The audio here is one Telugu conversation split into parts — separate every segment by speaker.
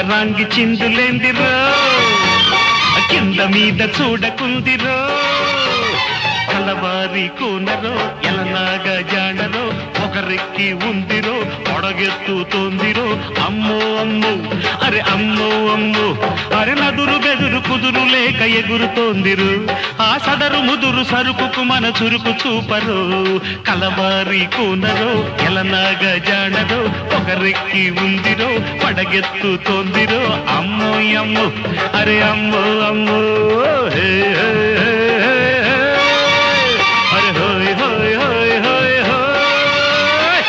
Speaker 1: సుందరాంగి చిందులేందిరో కింద మీద చూడకుందిరో కలవారి కూనరో ఎలనాగా జాడరో ఒకరెక్కి ఉందిరో పొడగెత్తుతోందిరో అమ్మో అమ్మో అరే అమ్మో అమ్మో అరే నదురు బెదురు కుదురు లేక ఎగురుతోందిరు ఆ సదరు ముదురు సరుకుకు మన చురుకు చూపరు కలవారి కూనరో ఎలనాగా జాడరో ఒకరెక్కి ఉందిరో పడగెత్తుతోందిరో అమ్మో అమ్మో అరే అమ్మో అమ్మో హే హే హే హే హే. అరే హోయ్ హోయ్ హోయ్ హోయ్ హోయ్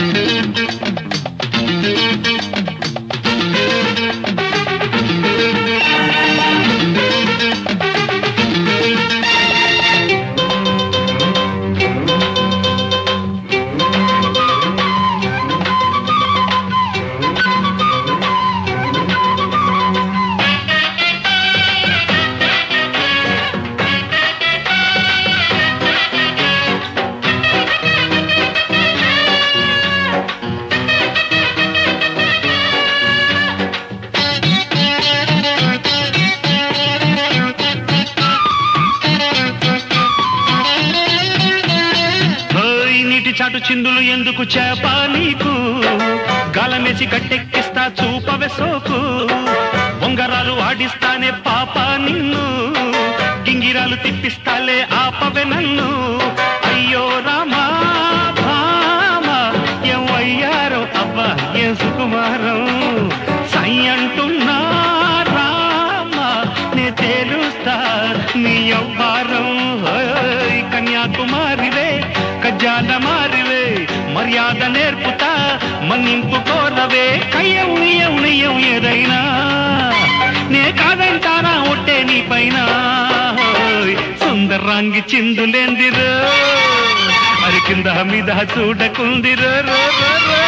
Speaker 1: ఓయ్ నీటి చాటు చిందులు ఎందుకు చేప నీకు గాలమేసి గట్టెక్కిస్తా చూపవే సోకు బొంగరాలు ఆడిస్తానే పాప నిన్ను గింగిరాలు తిప్పిస్తాలే ఆపవే నన్ను అయ్యో రామా భామా ఏం అయ్యారో అబ్బా ఏం సుకుమారం సై అంటున్నా రామా నే తేలుస్తా నీ యవ్వారం ఓయ్ కన్యాకుమారివే కజ్జాల మారివే మర్యాద నేర్పుతా మన్నింపు కోరవే కయ్యం నియం నియం ఏదైనా నే కాదంటారా ఒట్టే నీ పైన ఓయ్ సుందరాంగి చిందులేందిరో అరి కింద మీద చూడకుందిరో రో, రో, రో.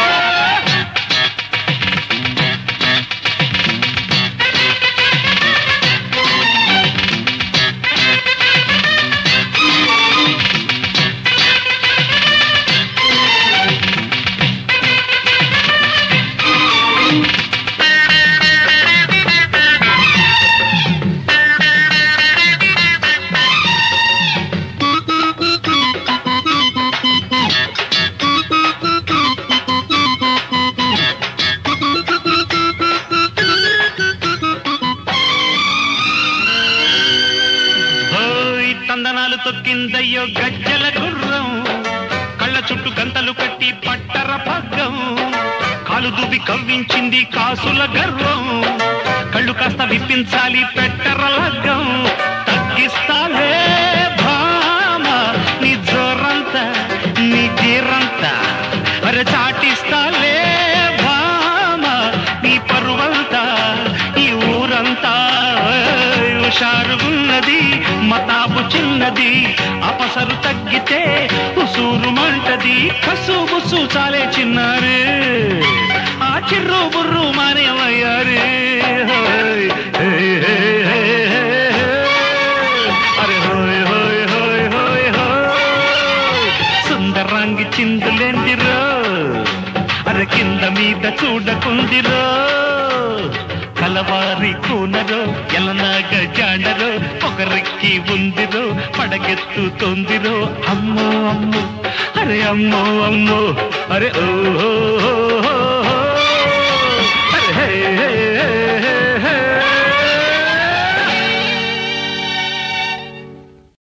Speaker 1: ఓయ్ తందనాలు తొక్కిందయ్యో గజ్జల గుర్రం కళ్ళ చుట్టూ గంతలు కట్టి పట్టర పగ్గం కాలు దువ్వి కవ్వించింది కాసుల గర్వం కళ్ళు కాస్త విప్పించాలి పెట్టర లగ్గం తగ్గిస్తాలే భామ నీ జోరంతా నీ గీరంతా అరే చాటిస్తాలే భామ నీ పరువంతా ఈ ఊరంతా ఓయ్ హుషారుగున్నది మతాబు చిన్నది అపసరు తగ్గితే ఉసూరు మంటది కసు బుసు చాలే చిన్నారే ఆ చిర్రు బుర్రు మానేమయ్యారే హోయ్, హే, హే, హే, హే, హే. అరే హోయ్ హోయ్ హోయ్ హోయ్ హోయ్ సుందరాంగి చిందులేందిరో అరే కింద మీద చూడకుందిరో కలవారి కూనరో ఎలనాగ జాడరో ఒకరెక్కి ఉందిరో పడగెత్తుతోందిరో అమ్మో అమ్మో అరే అమ్మో అమ్మో అరే ఓ అరే హే హే